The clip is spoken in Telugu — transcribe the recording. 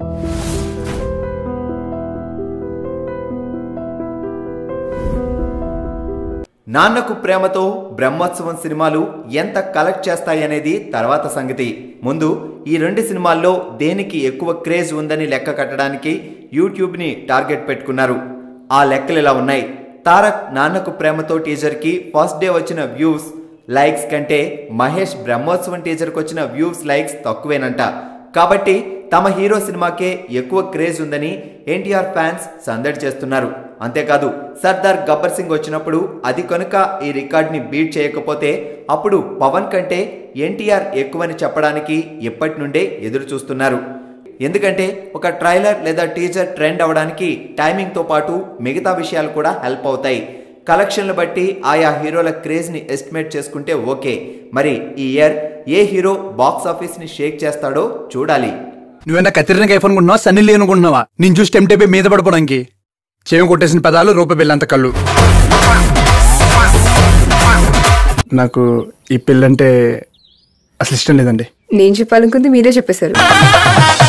నాన్నకు ప్రేమతో బ్రహ్మోత్సవం సినిమాలు ఎంత కలెక్ట్ చేస్తాయనేది తర్వాత సంగతి ముందు ఈ రెండు సినిమాల్లో దేనికి ఎక్కువ క్రేజ్ ఉందని లెక్క కట్టడానికి యూట్యూబ్ని టార్గెట్ పెట్టుకున్నారు ఆ లెక్కలు ఇలా ఉన్నాయి తారక్ నాన్నకు ప్రేమతో టీజర్కి ఫస్ట్ డే వచ్చిన వ్యూస్ లైక్స్ కంటే మహేష్ బ్రహ్మోత్సవం టీజర్కి వచ్చిన వ్యూస్ లైక్స్ తక్కువేనంట కాబట్టి తమ హీరో సినిమాకే ఎక్కువ క్రేజ్ ఉందని ఎన్టీఆర్ ఫ్యాన్స్ సందడి చేస్తున్నారు అంతేకాదు సర్దార్ గబ్బర్ సింగ్ వచ్చినప్పుడు అది కనుక ఈ రికార్డ్ని బీట్ చేయకపోతే అప్పుడు పవన్ కంటే ఎన్టీఆర్ ఎక్కువని చెప్పడానికి ఎప్పటి నుండే ఎదురు చూస్తున్నారు ఎందుకంటే ఒక ట్రైలర్ లేదా టీజర్ ట్రెండ్ అవడానికి టైమింగ్తో పాటు మిగతా విషయాలు కూడా హెల్ప్ అవుతాయి కలెక్షన్లు బట్టి ఆయా హీరోల క్రేజ్ని ఎస్టిమేట్ చేసుకుంటే ఓకే మరి ఈ ఇయర్ ఏ హీరో బాక్స్ ఆఫీస్ని షేక్ చేస్తాడో చూడాలి నువ్వేనా కత్తిరిన ఐఫోన్ అనుకుంటున్నావా సన్నీ లేని అనుకుంటున్నావా నేను చూసి టెంప్ మీద పడిపోవడానికి చేయం కొట్టేసిన పదాలు రూపాయి బిల్లంత కళ్ళు నాకు ఈ పిల్లంటే అసలు ఇష్టం లేదండి నేను చెప్పాలనుకుంది మీరే చెప్పేశారు